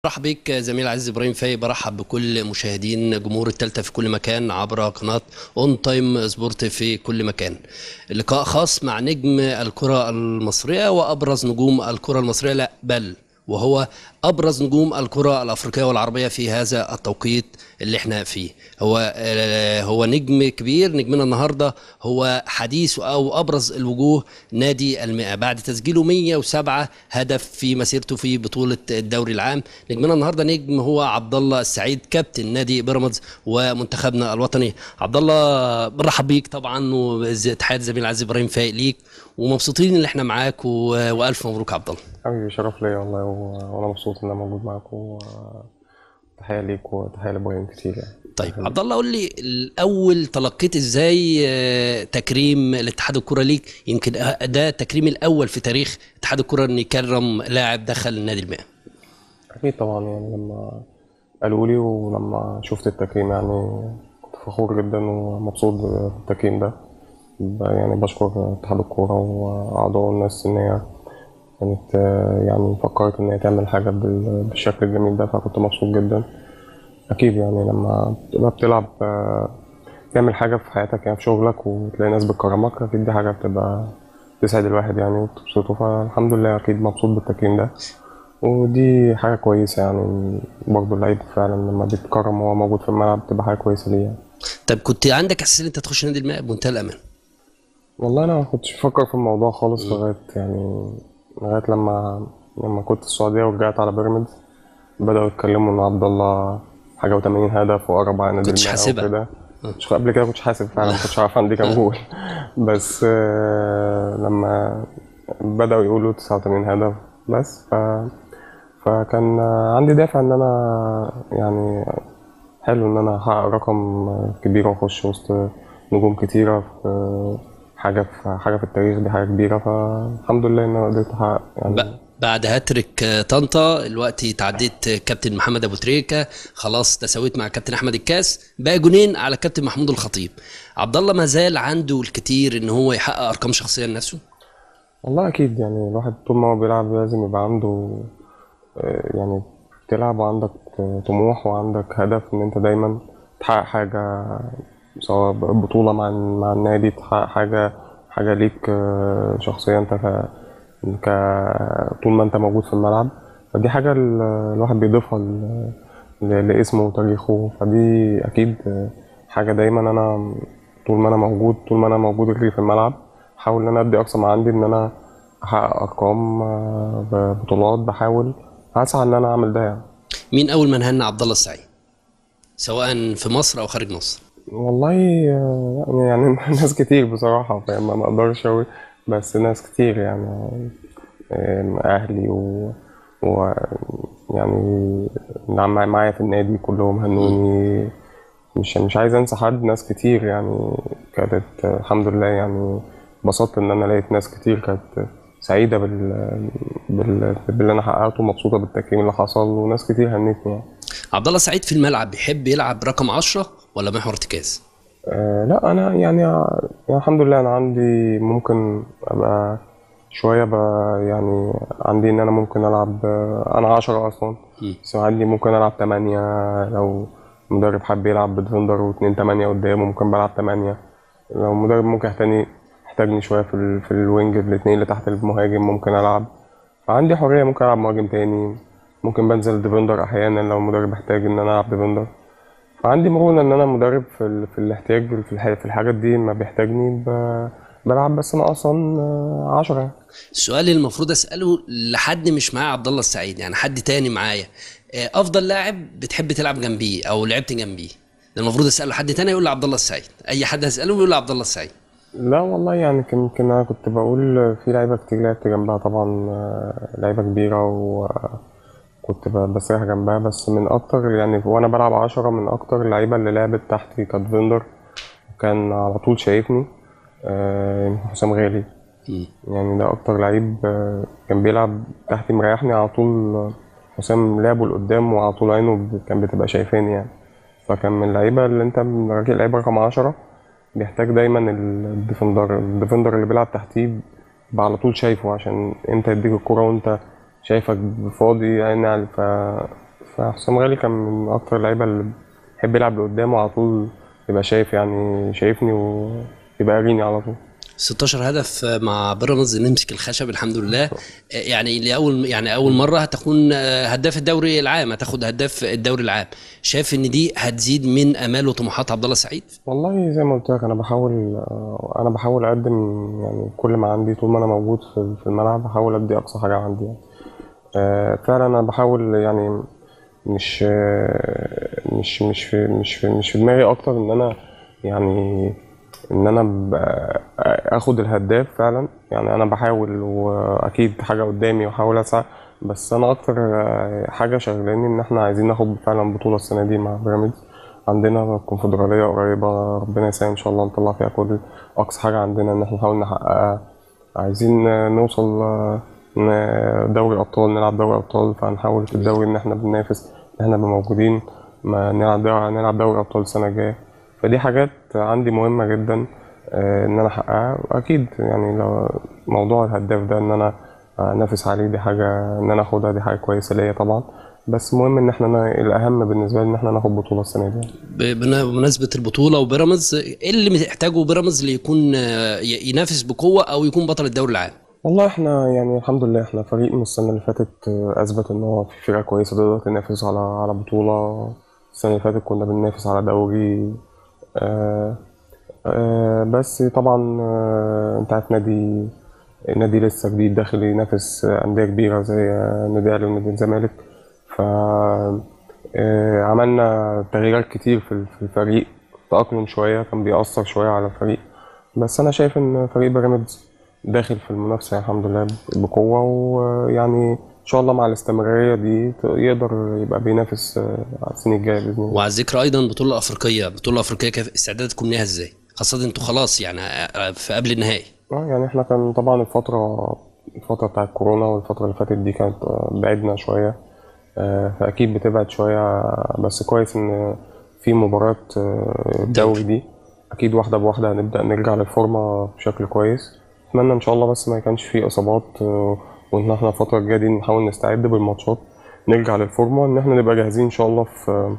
برحب بك زميل عزيز ابراهيم فايق برحب بكل مشاهدين جمهور التالتة في كل مكان عبر قناة اون تايم سبورت في كل مكان لقاء خاص مع نجم الكرة المصرية وابرز نجوم الكرة المصرية لا بل وهو ابرز نجوم الكرة الافريقية والعربية في هذا التوقيت اللي احنا فيه هو آه، هو نجم كبير نجمنا النهارده هو حديث او ابرز الوجوه نادي المئة بعد تسجيله 107 هدف في مسيرته في بطولة الدوري العام نجمنا النهارده نجم هو عبد الله السعيد كابتن نادي بيراميدز ومنتخبنا الوطني عبد الله برحب بيك طبعا وتحيات زميل عزيز ابراهيم فايق ليك ومبسوطين ان احنا معاك و... والف مبروك عبد الله حبيبي شرف ليا والله و- وانا مبسوط ان انا موجود معاكم و- تحية ليك وتحية لابراهيم كتير يعني طيب عبد الله قول لي الاول تلقيت ازاي آه، تكريم الاتحاد الكره ليك يمكن آه، ده التكريم الاول في تاريخ اتحاد الكره ان يكرم لاعب دخل نادي المئة اكيد طبعا يعني لما قالوا لي ولما شفت التكريم يعني كنت فخور جدا ومبسوط بالتكريم ده ب- يعني بشكر اتحاد الكورة وأعضاء الناس إن هي كانت آه، يعني فكرت إن هي تعمل حاجة بال- بالشكل الجميل ده فكنت مبسوط جدا أكيد يعني لما تبقى بتلعب آه، تعمل حاجة في حياتك يعني في شغلك وتلاقي ناس بتكرمك أكيد دي حاجة بتبقى تسعد الواحد يعني وتبسطه فالحمد لله أكيد مبسوط بالتكريم ده ودي حاجة كويسة يعني برضه اللعيب فعلا لما بيتكرم وهو موجود في الملعب بتبقى حاجة كويسة ليه يعني. طب كنت عندك احساس ان انت تخش نادي المئة بمنتهى الامان والله انا ما كنتش بفكر في الموضوع خالص لغايه يعني لغايه لما لما كنت في السعوديه ورجعت على بيراميدز بداوا يتكلموا ان عبد الله حاجه و80 هدف وقرب على نادي كنتش المئة حاسبها. وكده مش قبل كده كنتش حاسب فعلا ما كنتش عارف عندي كام جول بس آه، لما بداوا يقولوا 89 هدف بس ف فكان آه، عندي دافع ان انا يعني حلو ان انا احقق رقم كبير واخش وسط نجوم كتيره في حاجه في حاجه في التاريخ دي حاجه كبيره فالحمد لله ان انا قدرت احقق يعني ب- بعد هاتريك آه، طنطا دلوقتي تعديت آه، كابتن محمد ابو تريكه خلاص تساويت مع كابتن احمد الكاس بقى جونين على كابتن محمود الخطيب عبد الله ما زال عنده الكثير ان هو يحقق ارقام شخصيه لنفسه والله اكيد يعني الواحد طول ما هو بيلعب لازم يبقى عنده آه، يعني تلعب وعندك طموح وعندك هدف ان انت دايما تحقق حاجه سواء بطوله مع مع النادي تحقق حاجه حاجه ليك آه، شخصيا انت ك ك طول ما انت موجود في الملعب فدي حاجه ال- الواحد بيضيفها ل- ل- لاسمه وتاريخه فدي اكيد آه، حاجه دايما انا طول ما انا موجود طول ما انا موجود رجلي في الملعب بحاول ان انا ادي اقصى ما عندي ان انا احقق ارقام آه، ببطولات بحاول هسعى ان انا اعمل ده يعني مين اول من هنى عبد الله السعيد سواء في مصر او خارج مصر والله آه، يعني يعني ناس كتير بصراحة فما ما اقدرش اقول بس ناس كتير يعني آه، اهلي و, و يعني اللي عم- معايا في النادي كلهم هنوني مش مش عايز انسى حد ناس كتير يعني كانت آه، الحمد لله يعني انبسطت ان انا لقيت ناس كتير كانت سعيدة بال, بال... باللي انا حققته ومبسوطة بالتكريم اللي حصل وناس كتير هنتني يعني. عبد الله السعيد في الملعب بيحب يلعب رقم 10 ولا محور ارتكاز أه لا انا يعني, يعني الحمد لله انا عندي ممكن ابقى شويه بقى يعني عندي ان انا ممكن العب آه، انا عشرة اصلا مم. بس عندي ممكن العب تمانية لو مدرب حب يلعب بديفندر واتنين تمانية قدامه ممكن بلعب تمانية لو مدرب ممكن يحتاجني يحتاجني شويه في ال... في الوينج الاتنين اللي تحت المهاجم ممكن العب فعندي حريه ممكن العب مهاجم تاني ممكن بنزل ديفندر احيانا لو المدرب احتاج ان انا العب ديفندر فعندي مرونة إن أنا مدرب في, ال... في الاحتياج في, الح... في الحاجات دي ما بيحتاجني ب... بلعب بس أنا أصلا آه، عشرة السؤال اللي المفروض اساله لحد مش معاه عبد الله السعيد يعني حد تاني معايا آه، افضل لاعب بتحب تلعب جنبيه او لعبت جنبيه ده المفروض اساله حد تاني يقول لي عبد الله السعيد اي حد هساله يقول لي عبد الله السعيد لا والله يعني كان- يمكن أنا كنت بقول في لعيبة كتير لعبت جنبها طبعا آه، لعيبة كبيرة وكنت ب- بسرح جنبها بس من أكتر يعني وأنا بلعب عشرة من أكتر اللعيبة اللي لعبت تحتي كديفندر وكان على طول شايفني آه، حسام غالي مم. يعني ده اكتر لعيب آه، كان بيلعب تحتي مريحني على طول آه، حسام لعبه لقدام وعلى طول عينه ب- كان بتبقى شايفاني يعني فكان من اللعيبه اللي انت من راجل لعيب رقم عشرة بيحتاج دايما الديفندر الديفندر اللي بيلعب تحتيه يبقى على طول شايفه عشان امتى يديك الكرة وانت شايفك فاضي يعني ف فحسام غالي كان من اكتر اللعيبه اللي بيحب يلعب لقدام وعلى طول يبقى شايف يعني شايفني ويبقى قاريني على طول 16 هدف مع بيراميدز نمسك الخشب الحمد لله يعني لاول يعني اول مره هتكون هداف الدوري العام هتاخد هداف الدوري العام شايف ان دي هتزيد من امال وطموحات عبد الله سعيد والله زي ما قلت لك انا بحاول انا بحاول اقدم يعني كل ما عندي طول ما انا موجود في في الملعب بحاول ادي اقصى حاجه عندي يعني. آه، فعلا انا بحاول يعني مش آه، مش مش في مش في مش في دماغي اكتر ان انا يعني ان انا ب- اخد الهداف فعلا يعني انا بحاول واكيد حاجه قدامي واحاول اسعى بس انا اكتر آه، حاجه شغلاني ان احنا عايزين ناخد فعلا بطوله السنه دي مع بيراميدز عندنا الكونفدراليه قريبه ربنا يسهل ان شاء الله نطلع فيها كل اقصى حاجه عندنا ان احنا نحاول نحققها عايزين آه، نوصل آه، ن- دوري ابطال نلعب دوري ابطال فهنحاول في الدوري ان احنا بننافس ان احنا نبقى موجودين ما نلعب دوري نلعب دوري ابطال السنه الجايه فدي حاجات عندي مهمه جدا آه، ان انا احققها اكيد يعني لو موضوع الهداف ده ان انا انافس عليه دي حاجه ان انا اخدها دي حاجه كويسه ليا طبعا بس مهم ان احنا نا- الاهم بالنسبه لي ان احنا ناخد بطوله السنه دي بن- بمناسبه البطوله وبيراميدز ايه اللي محتاجه بيراميدز ليكون آه، ي- ينافس بقوه او يكون بطل الدوري العام والله احنا يعني الحمد لله احنا فريق من السنة اللي فاتت آه، أثبت إن هو في فرقة كويسة تقدر تنافس على على بطولة السنة اللي فاتت كنا بننافس على دوري آه آه بس طبعا آه أنت عارف نادي نادي لسه جديد داخل ينافس أندية كبيرة زي آه، النادي الأهلي ونادي الزمالك ف آه، عملنا تغييرات كتير في في الفريق تأقلم شوية كان بيأثر شوية على الفريق بس أنا شايف إن فريق بيراميدز داخل في المنافسة الحمد لله بقوة ويعني إن شاء الله مع الاستمرارية دي ت- يقدر يبقى بينافس آه، على السنين الجاية بإذن الله وعلى ذكر ايضا بطوله افريقيه بطوله افريقيه كيف استعدادكم ليها ازاي خاصه انتوا خلاص يعني آه، في قبل النهائي اه يعني احنا كان طبعا الفترة الفترة بتاعت كورونا والفترة اللي فاتت دي كانت آه، بعدنا شوية آه، فأكيد بتبعد شوية بس كويس إن في مباراة آه، الدوري دي أكيد واحدة بواحدة هنبدأ نرجع للفورمة بشكل كويس أتمنى إن شاء الله بس ما يكونش في إصابات آه، وإن احنا الفترة الجاية دي نحاول نستعد بالماتشات نرجع للفورمة إن احنا نبقى جاهزين إن شاء الله في آه،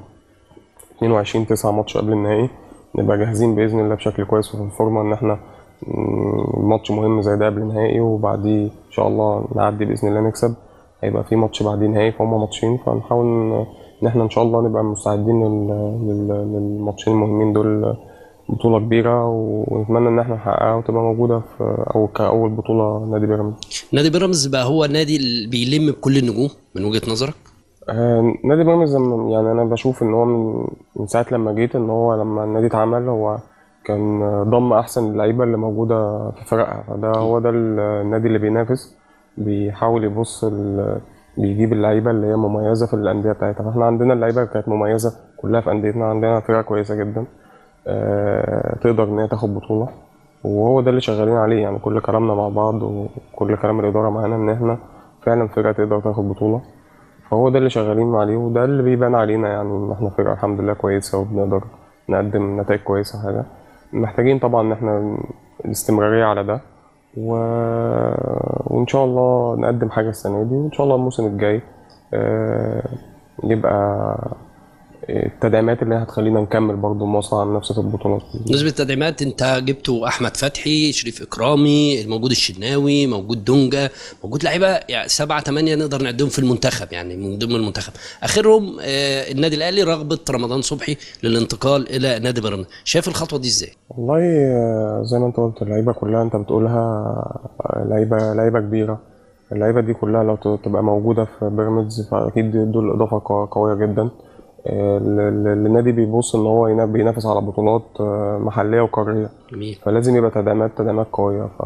22 9 ماتش قبل النهائي نبقى جاهزين بإذن الله بشكل كويس وفي الفورمة إن احنا مم، ماتش مهم زي ده قبل النهائي وبعديه إن شاء الله نعدي بإذن الله نكسب هيبقى في ماتش بعديه نهائي فهم ماتشين فنحاول إن إن احنا إن شاء الله نبقى مستعدين لل- لل- للماتشين المهمين دول بطولة كبيرة ونتمنى إن احنا نحققها وتبقى موجودة في أو كأول بطولة نادي بيراميدز. نادي بيراميدز بقى هو النادي اللي بيلم بكل النجوم من وجهه نظرك آه، نادي بيراميدز لما- يعني انا بشوف ان هو من من ساعه لما جيت ان هو لما النادي اتعمل هو كان آه، ضم احسن اللعيبه اللي موجوده في فرقها فده هو ده ال- النادي اللي بينافس بيحاول يبص ال- بيجيب اللعيبه اللي هي مميزه في الانديه بتاعتها فاحنا عندنا اللعيبه اللي كانت مميزه كلها في انديتنا عندنا فرقه كويسه جدا آه، تقدر ان هي تاخد بطوله وهو ده اللي شغالين عليه يعني كل كلامنا مع بعض وكل كلام الاداره معانا ان احنا فعلا فرقه تقدر تاخد بطوله فهو ده اللي شغالين عليه وده اللي بيبان علينا يعني ان احنا فرقه الحمد لله كويسه وبنقدر نقدم نتائج كويسه حاجه محتاجين طبعا ان احنا الاستمراريه على ده و... وان شاء الله نقدم حاجه السنه دي وان شاء الله الموسم الجاي آه، يبقى التدعيمات اللي هتخلينا نكمل برضه مواصلة عن نفس البطولات بالنسبه للتدعيمات انت جبتوا احمد فتحي شريف اكرامي موجود الشناوي موجود دونجا موجود لعيبه يعني سبعه ثمانيه نقدر نعدهم في المنتخب يعني من ضمن المنتخب اخرهم آه النادي الاهلي رغبه رمضان صبحي للانتقال الى نادي بيراميدز شايف الخطوه دي ازاي؟ والله آه، زي ما انت قلت اللعيبة كلها انت بتقولها آه، لعيبة لعيبة كبيرة اللعيبة دي كلها لو ت- تبقى موجودة في بيراميدز فأكيد دول إضافة قو- قوية جدا آه، ال- ال- النادي بيبص إن هو ينا- بينافس على بطولات آه، محلية وقارية جميل فلازم يبقى تدعيمات تدعيمات قوية ف...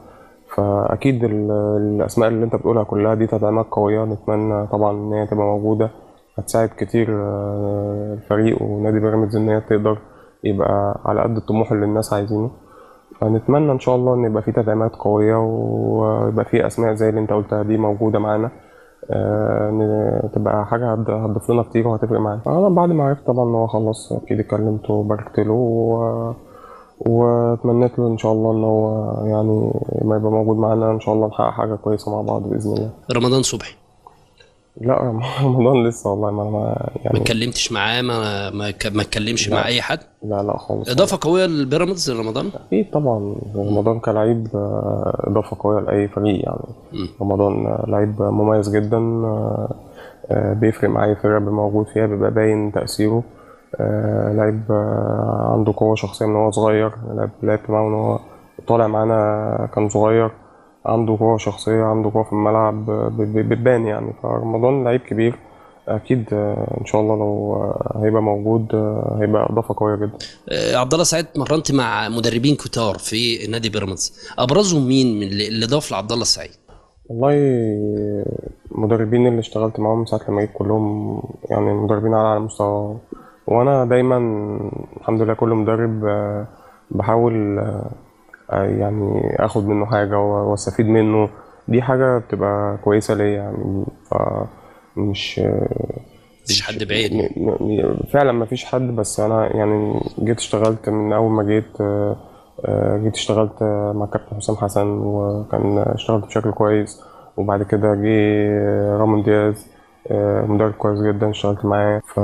فأكيد ال- الأسماء اللي أنت بتقولها كلها دي تدعيمات قوية نتمنى طبعا إن هي تبقى موجودة هتساعد كتير آه، الفريق ونادي بيراميدز إن هي تقدر يبقى على قد الطموح اللي الناس عايزينه فنتمنى إن شاء الله إن يبقى في تدعيمات قوية ويبقى في أسماء زي اللي أنت قلتها دي موجودة معانا آه، ن- تبقى حاجة هت- هتضيف لنا كتير وهتفرق معانا أنا بعد ما عرفت طبعا إن هو خلص أكيد اتكلمت وباركت له و... واتمنيت له ان شاء الله ان هو يعني ما يبقى موجود معانا ان شاء الله نحقق حاجه كويسه مع بعض باذن الله رمضان صبحي لا رمضان لسه والله ما ما ما يعني اتكلمتش معاه ما ما ك- ما اتكلمش مع لا اي حد لا لا خالص اضافه قويه للبيراميدز رمضان أكيد طبعا رمضان كلاعب آه، إضافة قوية لأي فريق يعني مم. رمضان آه، لعيب مميز جدا آه، آه، بيفرق مع أي فرقة بيبقى موجود فيها بيبقى باين تأثيره آه، لعيب آه، عنده قوة شخصية من هو صغير لعب لعبت معاه من هو طالع معانا كان صغير عنده قوة شخصية عنده قوة في الملعب آه، ب- ب- بتبان يعني فرمضان لعيب كبير أكيد آه، إن شاء الله لو آه، هيبقى موجود آه، هيبقى إضافة قوية جدا آه، عبد الله سعيد مرنت مع مدربين كتار في نادي بيراميدز ابرزهم مين من اللي اللي ضاف لعبد الله السعيد والله المدربين اللي اشتغلت معاهم من ساعة لما جيت كلهم يعني مدربين على أعلى مستوى وأنا دايما الحمد لله كل مدرب آه، بحاول آه، آه، يعني آخد منه حاجة و- واستفيد منه دي حاجة بتبقى كويسة ليا يعني فمش مفيش حد بعيد م- م- فعلا ما فيش حد بس انا يعني جيت اشتغلت من اول ما جيت آه، آه، جيت اشتغلت آه، مع كابتن حسام حسن وكان اشتغلت بشكل كويس وبعد كده جه رامون دياز آه، مدرب كويس جدا اشتغلت معاه ف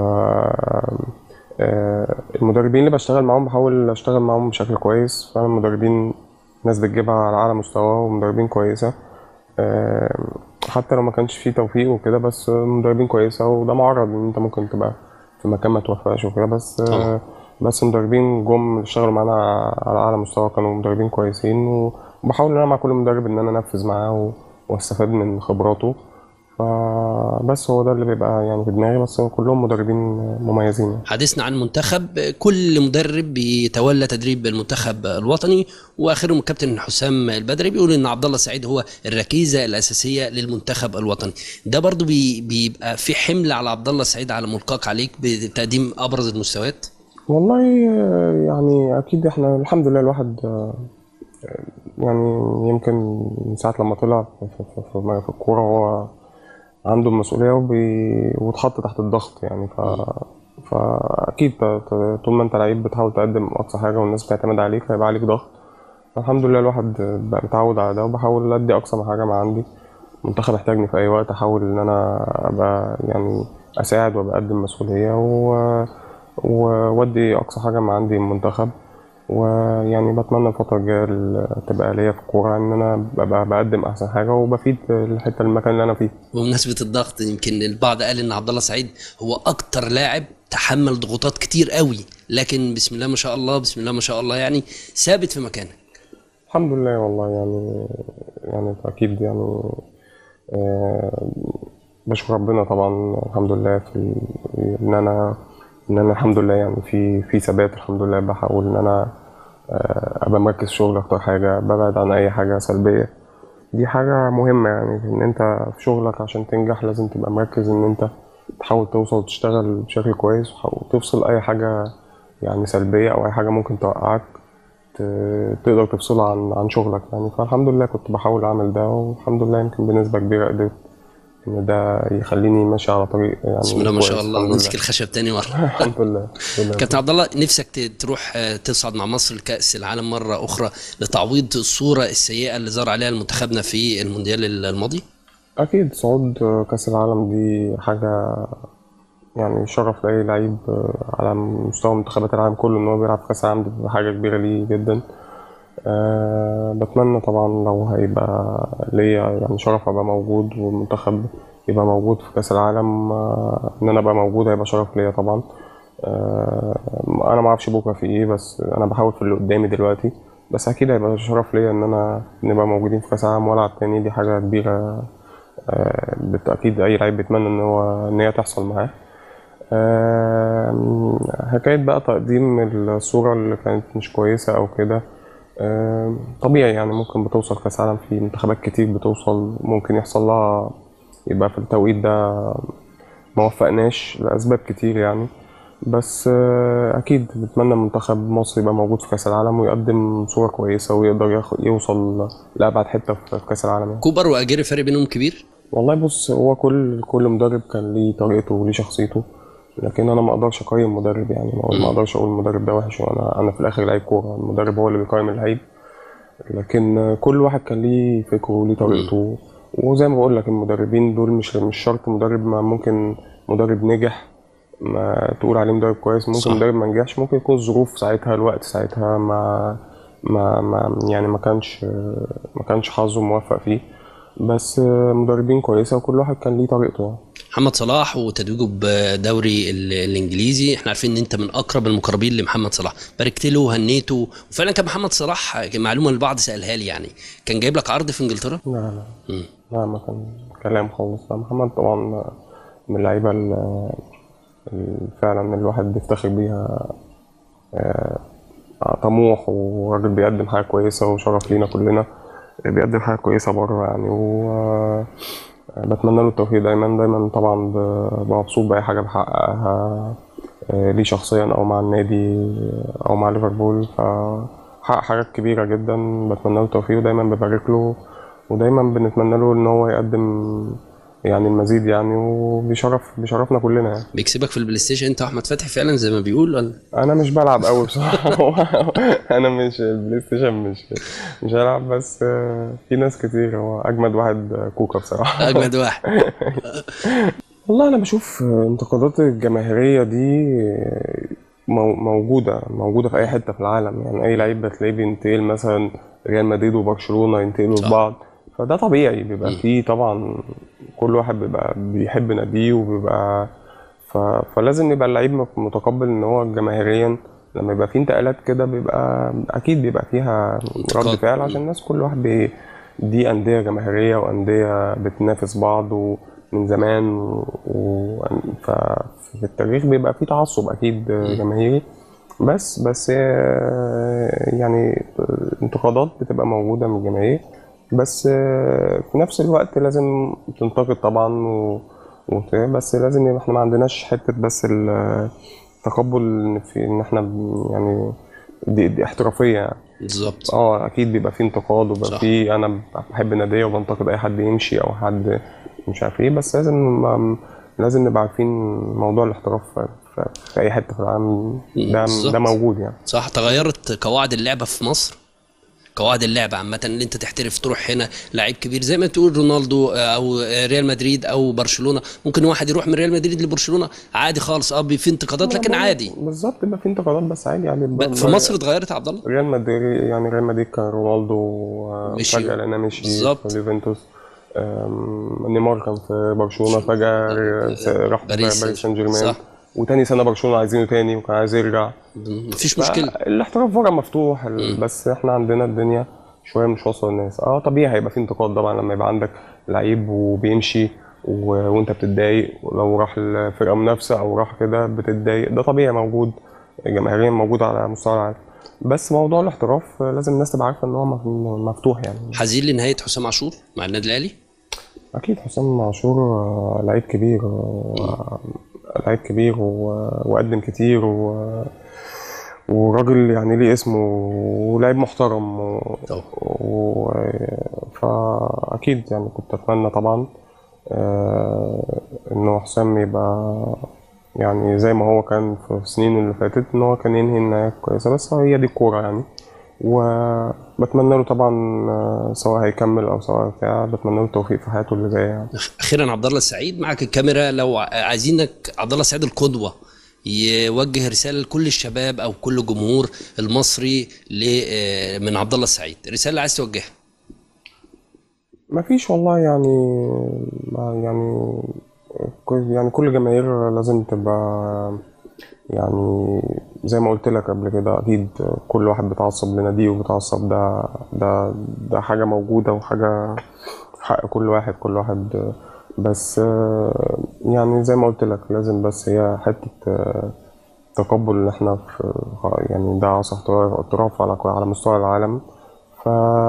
آه، المدربين اللي بشتغل معاهم بحاول اشتغل معاهم بشكل كويس فانا المدربين ناس بتجيبها على اعلى مستوى ومدربين كويسه آه، حتى لو ما كانش فيه توفيق وكده بس مدربين كويسة وده معرض ان انت ممكن تبقى في مكان ما توفقش وكده بس طبعا آه، بس مدربين جم اللي اشتغلوا معانا على اعلى مستوى كانوا مدربين كويسين وبحاول ان انا مع كل مدرب ان انا انفذ معاه و- واستفاد من خبراته فبس هو ده اللي بيبقى يعني في دماغي بس كلهم مدربين مميزين يعني. حديثنا عن منتخب كل مدرب بيتولى تدريب المنتخب الوطني واخرهم الكابتن حسام البدري بيقول ان عبد الله سعيد هو الركيزه الاساسيه للمنتخب الوطني ده برضو بي بيبقى في حمل على عبد الله سعيد على ملقاك عليك بتقديم ابرز المستويات والله آه، يعني اكيد احنا الحمد لله الواحد آه، يعني يمكن من ساعة لما طلع في, في, في, في, في الكورة هو عنده المسؤولية وبي... واتحط تحت الضغط يعني ف... فأكيد ت- ت- طول ما أنت لعيب بتحاول تقدم أقصى حاجة والناس بتعتمد عليك هيبقى عليك ضغط الحمد لله الواحد بقى متعود على ده وبحاول أدي أقصى ما حاجة ما عندي المنتخب يحتاجني في أي وقت أحاول إن أنا أبقى يعني أساعد وبقدم مسؤولية و... و- وأدي أقصى حاجة ما عندي المنتخب ويعني بتمنى الفترة الجاية ال- تبقى ليا في الكورة إن أنا ببقى بقدم أحسن حاجة وبفيد الحتة المكان اللي أنا فيه بمناسبه الضغط يمكن البعض قال ان عبد الله سعيد هو اكتر لاعب تحمل ضغوطات كتير قوي لكن بسم الله ما شاء الله بسم الله ما شاء الله يعني ثابت في مكانه الحمد لله والله يعني يعني أكيد يعني آه، بشكر ربنا طبعا الحمد لله في ال- إن أنا إن أنا الحمد لله يعني في في ثبات الحمد لله بحاول إن أنا آه، أبقى مركز في شغلي أكتر حاجة ببعد عن أي حاجة سلبية دي حاجة مهمة يعني إن أنت في شغلك عشان تنجح لازم تبقى مركز إن أنت تحاول توصل وتشتغل بشكل كويس وتفصل أي حاجة يعني سلبية أو أي حاجة ممكن توقعك ت- تقدر تفصلها عن عن شغلك يعني فالحمد لله كنت بحاول أعمل ده والحمد لله يمكن بنسبة كبيرة قدرت إن ده يخليني ماشي على طريق يعني بسم الله ما شاء كويس الله الحمد نمسك لله الخشب تاني مره الحمد لله الحمد لله. كابتن عبد الله نفسك ت- تروح آه، تصعد مع مصر لكأس العالم مرة أخرى لتعويض الصورة السيئة اللي ظهر عليها المنتخبنا في المونديال الماضي؟ أكيد صعود كأس العالم دي حاجة يعني شرف لأي لعيب على مستوى منتخبات العالم كله إن هو بيلعب في كأس العالم دي بتبقى حاجة كبيرة ليه جدا أه بتمنى طبعا لو هيبقى ليا يعني شرف أبقى موجود والمنتخب يبقى موجود في كأس العالم آه، إن أنا أبقى موجود هيبقى شرف ليا طبعا أه أنا معرفش بكرة في إيه بس أنا بحاول في اللي قدامي دلوقتي بس أكيد هيبقى شرف ليا إن أنا نبقى موجودين في كأس العالم وألعب تاني دي حاجة كبيرة آه، بالتأكيد أي لعيب بيتمنى إن هو إن هي تحصل معاه آم، حكاية بقى تقديم الصورة اللي كانت مش كويسة أو كده آم، طبيعي يعني ممكن بتوصل كأس عالم في منتخبات كتير بتوصل ممكن يحصل لها يبقى في التوقيت ده ما وفقناش لأسباب كتير يعني بس آه، أكيد بتمنى منتخب مصر يبقى موجود في كأس العالم ويقدم صورة كويسة ويقدر ياخد يوصل لأبعد حتة في كأس العالم يعني. كوبر وأجيري فرق بينهم كبير؟ والله بص هو كل كل مدرب كان ليه طريقته وليه شخصيته لكن انا ما اقدرش اقيم مدرب يعني ما ما اقدرش اقول المدرب ده وحش وانا انا في الاخر لعيب كوره المدرب هو اللي بيقيم اللعيب لكن كل واحد كان ليه فكره وليه طريقته وزي ما بقول لك المدربين دول مش مش شرط مدرب ما ممكن مدرب نجح ما تقول عليه مدرب كويس ممكن صح. مدرب ما نجحش ممكن يكون الظروف ساعتها الوقت ساعتها ما ما, ما يعني ما كانش ما كانش حظه موفق فيه بس مدربين كويسة وكل واحد كان ليه طريقته يعني. محمد صلاح وتتويجه بدوري ال- الانجليزي احنا عارفين ان انت من اقرب المقربين لمحمد صلاح باركت له وهنيته وفعلا كان محمد صلاح معلومه البعض سالها لي يعني كان جايب لك عرض في انجلترا لا لا مم. لا ما كان كلام خالص لا محمد طبعا من اللعيبة ال- ال- فعلا الواحد بيفتخر بيها آه، طموح وراجل بيقدم حاجة كويسة وشرف لينا كلنا بيقدم حاجة كويسة بره يعني و بتمنى له التوفيق دايما دايما طبعا ب- ببقى مبسوط بأي حاجة بحققها آه، ليه شخصيا أو مع النادي أو مع ليفربول فحقق حاجات كبيرة جدا بتمنى له التوفيق ودايما ببارك له ودايما بنتمنى له إن هو يقدم يعني المزيد يعني وبيشرف بيشرفنا كلنا يعني بيكسبك في البلاي ستيشن انت واحمد فتحي فعلا زي ما بيقول ولا انا مش بلعب قوي بصراحه انا مش البلاي ستيشن مش مش هلعب بس آه، في ناس كتير هو اجمد واحد آه، كوكا بصراحه اجمد واحد والله انا بشوف آه، انتقادات الجماهيريه دي آه، مو- موجوده موجوده في اي حته في العالم يعني اي لعيب بتلاقيه بينتقل مثلا ريال مدريد وبرشلونه ينتقلوا صح. لبعض فده طبيعي بيبقى فيه طبعا كل واحد بيبقى بيحب ناديه وبيبقى ف... فلازم يبقى اللعيب متقبل ان هو جماهيريا لما يبقى فيه انتقالات كده بيبقى اكيد بيبقى فيها انتقاد. رد فعل عشان الناس كل واحد بي... دي انديه جماهيريه وانديه بتنافس بعض ومن زمان و... و... ففي التاريخ بيبقى فيه تعصب اكيد جماهيري بس بس آه، يعني انتقادات بتبقى موجوده من الجماهير بس آه، في نفس الوقت لازم تنتقد طبعا و... وت- بس لازم يبقى احنا ما عندناش حته بس التقبل إن في ان احنا ب- يعني دي, دي احترافيه يعني بالظبط اه اكيد بيبقى في انتقاد وبيبقى صح. في انا بحب ناديه وبنتقد اي حد يمشي او حد مش عارف ايه بس لازم ما- لازم نبقى عارفين موضوع الاحتراف في, في, في اي حته في العالم ده بالظبط. ده موجود يعني صح تغيرت قواعد اللعبه في مصر قواعد اللعبه عامه اللي انت تحترف تروح هنا لعيب كبير زي ما تقول رونالدو آه، او آه، ريال مدريد او برشلونه ممكن واحد يروح من ريال مدريد لبرشلونه عادي خالص اه بي- في انتقادات لكن عادي بالظبط يبقى في انتقادات بس عادي يعني ب- في مصر اتغيرت يا عبد الله ريال مدريد يعني ريال مدريد كان رونالدو آه، مشي. فجأة لقيناه مشي بالظبط. في يوفنتوس آم، نيمار كان في برشلونة فجأة س- راح باريس باريس سان جيرمان صح. وتاني سنة برشلونة عايزينه تاني وكان عايز يرجع مفيش مشكله الاحتراف بره مفتوح ال- بس احنا عندنا الدنيا شوية مش واصلة للناس اه طبيعي هيبقى في انتقاد طبعا لما يبقى عندك لعيب وبيمشي و... وانت بتتضايق ولو راح الفرقة منافسة او راح كده بتتضايق ده طبيعي موجود جماهيريا موجود على مستوى العالم بس موضوع الاحتراف لازم الناس تبقى عارفة ان هو مف- مفتوح يعني حزين لنهايه حسام عاشور مع النادي الاهلي اكيد حسام عاشور آه، لعيب كبير آه، لعيب كبير و- وقدم كتير و... وراجل يعني ليه اسمه ولاعيب محترم و... طبعا. و... فأكيد يعني كنت أتمنى طبعا آه، إنه حسام يبقى يعني زي ما هو كان في السنين اللي فاتت إن هو كان ينهي النهاية كويسة بس هي دي الكورة يعني وبتمنى له طبعا آه، سواء هيكمل أو سواء بتاع بتمنى له التوفيق في حياته اللي جاية يعني اخيرا عبد الله السعيد معك الكاميرا لو ع- عايزينك عبد الله السعيد القدوه يوجه رساله لكل الشباب او كل الجمهور المصري ل- آه، من عبد الله السعيد رساله عايز توجهها ما فيش والله يعني ما يعني كل- يعني كل جماهير لازم تبقى يعني زي ما قلت لك قبل كده اكيد كل واحد بيتعصب لناديه وبيتعصب ده ده ده حاجة موجودة وحاجة حق كل واحد كل واحد بس آه، يعني زي ما قلت لك لازم بس هي حتة آه، تقبل ان احنا في يعني ده عصا احتراف على على مستوى العالم ف...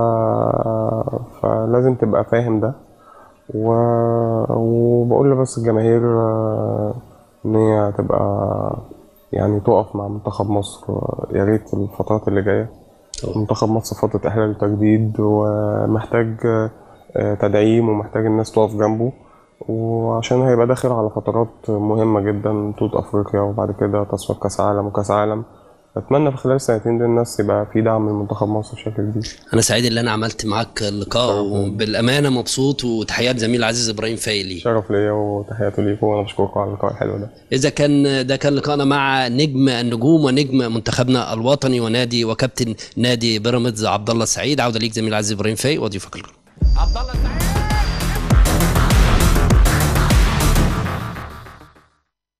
فلازم تبقى فاهم ده و... وبقول بس الجماهير آه، ان هي تبقى يعني تقف مع منتخب مصر آه، يا ريت الفترات اللي جاية طبعا. منتخب مصر فترة إحلال وتجديد ومحتاج آه، تدعيم ومحتاج الناس تقف جنبه وعشان هيبقى داخل على فترات مهمة جدا بطولة أفريقيا وبعد كده تصفيات كأس عالم وكأس عالم اتمنى في خلال السنتين دول الناس يبقى في دعم لمنتخب مصر بشكل كبير انا سعيد ان انا عملت معاك اللقاء وبالامانه مبسوط وتحيات زميل العزيز ابراهيم فايق لي شرف ليا وتحياتي ليكم وانا بشكركم على اللقاء الحلو ده اذا كان ده كان لقاءنا مع نجم النجوم ونجم منتخبنا الوطني ونادي وكابتن نادي بيراميدز عبد الله السعيد عوده ليك زميل العزيز ابراهيم فايق وضيوفك الكرام